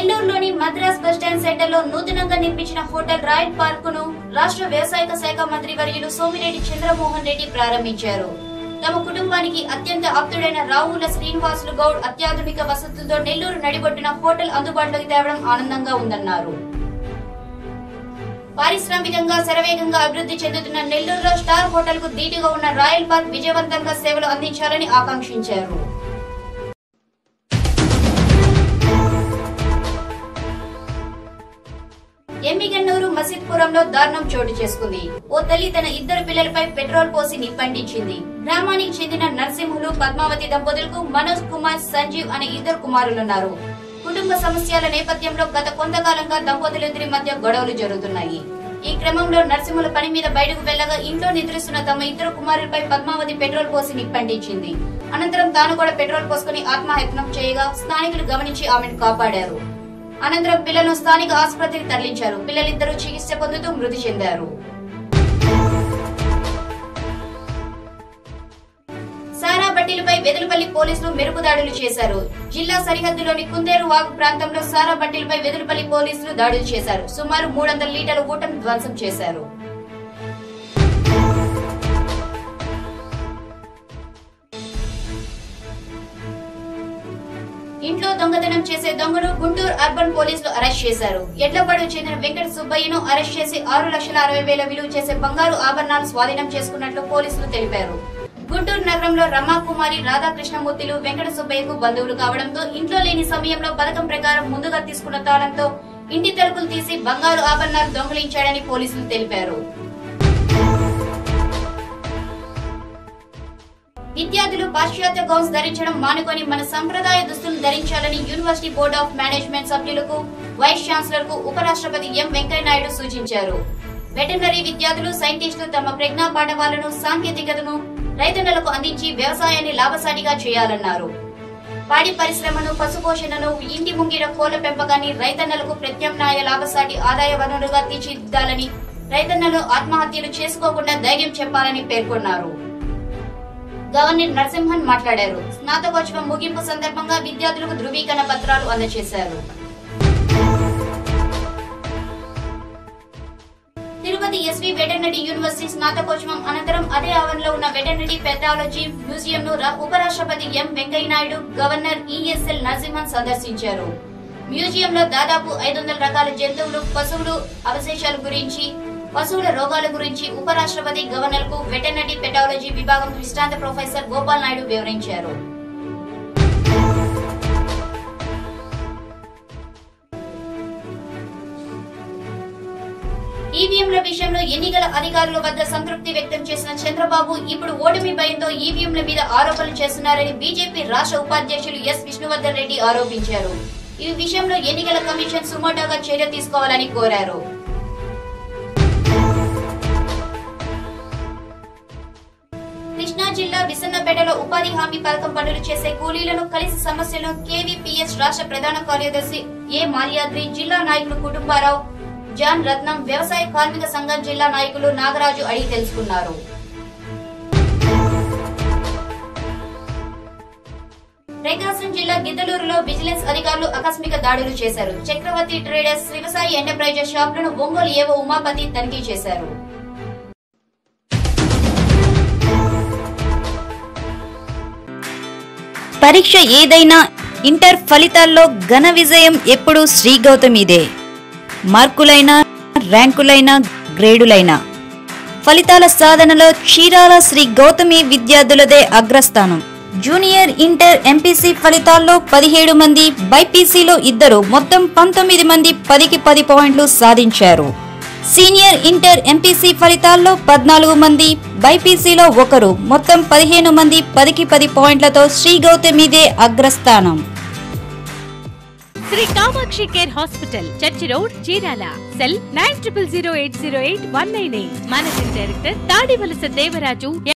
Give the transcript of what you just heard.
నెల్లూరులోని Madras bus stand centre లో నూతనంగా నిర్మించిన హోటల్ రాయల్ పార్క్ ను రాష్ట్ర వ్యవసాయ శాఖ మంత్రి వర్యులు సోమిరెడ్డి చంద్రమోహన్ రెడ్డి ప్రారంభించారు తమ కుటుంబానికి అత్యంత ఆప్తుడైన రావుల శ్రీనివాసులు గౌడ్ అత్యాధునిక వసతులతో నెల్లూరు నడిబొట్టున హోటల్ అందుబాటులోకి తేవడం ఆనందంగా ఉందన్నారు పారిశ్రామికంగా శరవేగంగా అభివృద్ధి చెందుతున్న నెల్లూరులో స్టార్ హోటల్ కు ధీటుగా ఉన్న రాయల్ పార్క్ విజయవంతంగా సేవలు అందించాలని ఆకాంక్షించారు ఎమ్మిగన్నూరు మసీద్పురంలో దారుణం చోటు చేసుకుంది ఓ తల్లి తన ఇద్దరు పిల్లలపై పెట్రోల్ పోసి నిప్పంటించింది గ్రామానికి చెందిన నరసింహులు పద్మావతి దంపతులకు మనోజ్ కుమార్ సంజీవ్ అనే ఇద్దరు కుమారులున్నారు కుటుంబ సమస్యల నేపథ్యంలో గత కొంతకాలంగా దంపతులిద్దరి మధ్య గొడవలు జరుగుతున్నాయి ఈ క్రమంలో నరసింహుల పని మీద బయటకు వెళ్లగా ఇంట్లో నిద్రిస్తున్న తమ ఇద్దరు కుమారులపై పద్మావతి పెట్రోల్ పోసి నిప్పంటించింది అనంతరం తాను కూడా పెట్రోల్ పోసుకుని ఆత్మహత్యం చేయగా స్థానికులు గమనించి ఆమెను కాపాడారు అనంతరం పిల్లలను స్థానిక ఆసుపత్రికి తరలించారు పిల్లలిద్దరూ చికిత్స పొందుతూ మృతి చెందారు సారా బట్టీలపై వెదులుపల్లి పోలీసులు మెరుపు దాడులు చేశారు జిల్లా సరిహద్దులోని కుందేరు వాగు ప్రాంతంలో సారా బట్టీలపై వెదులుపల్లి పోలీసులు దాడులు చేశారు సుమారు మూడు వందల లీటర్ల ఊటను ధ్వంసం చేశారు ఇంట్లో దొంగతనం చేసే దొంగను గుంటూరు అర్బన్ పోలీసులు అరెస్ట్ చేశారు ఎడ్లపాడు చెందిన వెంకట సుబ్బయ్యను అరెస్ట్ చేసి ఆరు లక్షల అరవై వేల విలువ చేసే బంగారు ఆభరణాలు స్వాధీనం చేసుకున్నట్లు పోలీసులు తెలిపారు గుంటూరు నగరంలో రమాకుమారి రాధాకృష్ణమూర్తిలు వెంకట సుబ్బయ్యకు బంధువులు కావడంతో ఇంట్లో లేని సమయంలో పథకం ప్రకారం ముందుగా తీసుకున్న తాళంతో ఇంటి తలుపులు తీసి బంగారు ఆభరణాలు దొంగిలించాడని పోలీసులు తెలిపారు విద్యార్థులు పాశ్చాత్య గౌన్స్ ధరించడం మానుకొని మన సంప్రదాయ దుస్తులు ధరించాలని యూనివర్సిటీ బోర్డ్ ఆఫ్ మేనేజ్మెంట్ సభ్యులకు వైస్ ఛాన్సలర్ కు ఉపరాష్ట్రపతి ఎం వెంకయ్యనాయుడు సూచించారు వెటర్నరీ విద్యార్థులు సైంటిస్టులు తమ ప్రజ్ఞా పాఠవాలను సాంకేతికతను రైతన్నలకు అందించి వ్యవసాయాన్ని లాభసాటిగా చేయాలన్నారు పాడి పరిశ్రమను పశుపోషణను ఇంటి ముంగిర కోళ్ల పెంపకాన్ని రైతన్నలకు ప్రత్యామ్నాయ లాభసాటి ఆదాయ వనరుగా తీర్చిదిద్దాలని రైతన్నలు ఆత్మహత్యలు చేసుకోకుండా ధైర్యం చెప్పాలని పేర్కొన్నారు గవర్నర్ నరసింహన్ మాట్లాడారు స్నాతకోత్సవం ముగింపు సందర్భంగా విద్యార్థులకు ధృవీకరణ పత్రాలు అందజేశారు తిరుపతి ఎస్వి వెటర్నరీ యూనివర్సిటీ స్నాతకోత్సవం అనంతరం అదే ఆవరణలో ఉన్న వెటర్నరీ పెథాలజీ మ్యూజియం ను ఉపరాష్ట్రపతి M Venkaiah Naidu governor ESL Narasimhan సందర్శించారు మ్యూజియంలో దాదాపు ఐదు వందల రకాల జంతువులు పశువులు అవశేషాల గురించి పశువుల రోగాల గురించి ఉపరాష్ట్రపతి గవర్నర్ కు వెటర్నరీ పెటాలజీ విభాగం విశ్రాంత ప్రొఫెసర్ గోపాల్ నాయుడు వివరించారు ఈవీఎంల విషయంలో ఎన్నికల అధికారుల వద్ద సంతృప్తి వ్యక్తం చేసిన చంద్రబాబు ఇప్పుడు ఓటమి భయంతో ఈవీఎంల మీద ఆరోపణలు చేస్తున్నారని బీజేపీ రాష్ట్ర ఉపాధ్యక్షులు ఎస్ విష్ణువర్ధన్ రెడ్డి ఆరోపించారు ఈ విషయంలో ఎన్నికల కమిషన్ సుమోటోగా చర్య తీసుకోవాలని కోరారు కృష్ణా జిల్లా విసన్నపేటలో ఉపాధి హామీ పథకం పనులు చేసే కూలీలను కలిసి సమస్యలను కేవీపీఎస్ రాష్ట్ర ప్రధాన కార్యదర్శి ఏ మాల్యాద్రి జిల్లా నాయకులు కుటుంబారావు జాన్ రత్నం వ్యవసాయ కార్మిక సంఘం జిల్లా నాయకులు నాగరాజు అడిగి తెలుసుకున్నారు ప్రకాశం జిల్లా గిద్దలూరులో విజిలెన్స్ అధికారులు ఆకస్మిక దాడులు చేశారు చక్రవర్తి ట్రేడర్స్ వ్యవసాయ ఎంటర్ప్రైజెస్ షాపులను ఒంగోలు ఏవో ఉమాపతి తనిఖీ చేశారు పరీక్ష ఏదైనా ఇంటర్ ఫలితాల్లో ఘన విజయం ఎప్పుడూ శ్రీ గౌతమిదే మార్కులైనా ర్యాంకులైనా గ్రేడులైనా ఫలితాల సాధనలో చీరాల శ్రీ గౌతమి విద్యార్థులదే అగ్రస్థానం జూనియర్ ఇంటర్ ఎంపీసీ ఫలితాల్లో పదిహేడు మంది బైపీసీలో ఇద్దరు మొత్తం పంతొమ్మిది మంది పదికి పది పాయింట్లు సాధించారు సీనియర్ ఇంటర్ ఎంపీసీ ఫలితాల్లో పద్నాలుగు మంది బైపీసీలో ఒకరు మొత్తం పదిహేను మంది పదికి పది పాయింట్లతో శ్రీ గౌతమిదే అగ్రస్థానం Sri Kamakshi care hospital church road Chirala cell nine triple zero eight zero eight one nine eight managing director Tadivalasa Devaraju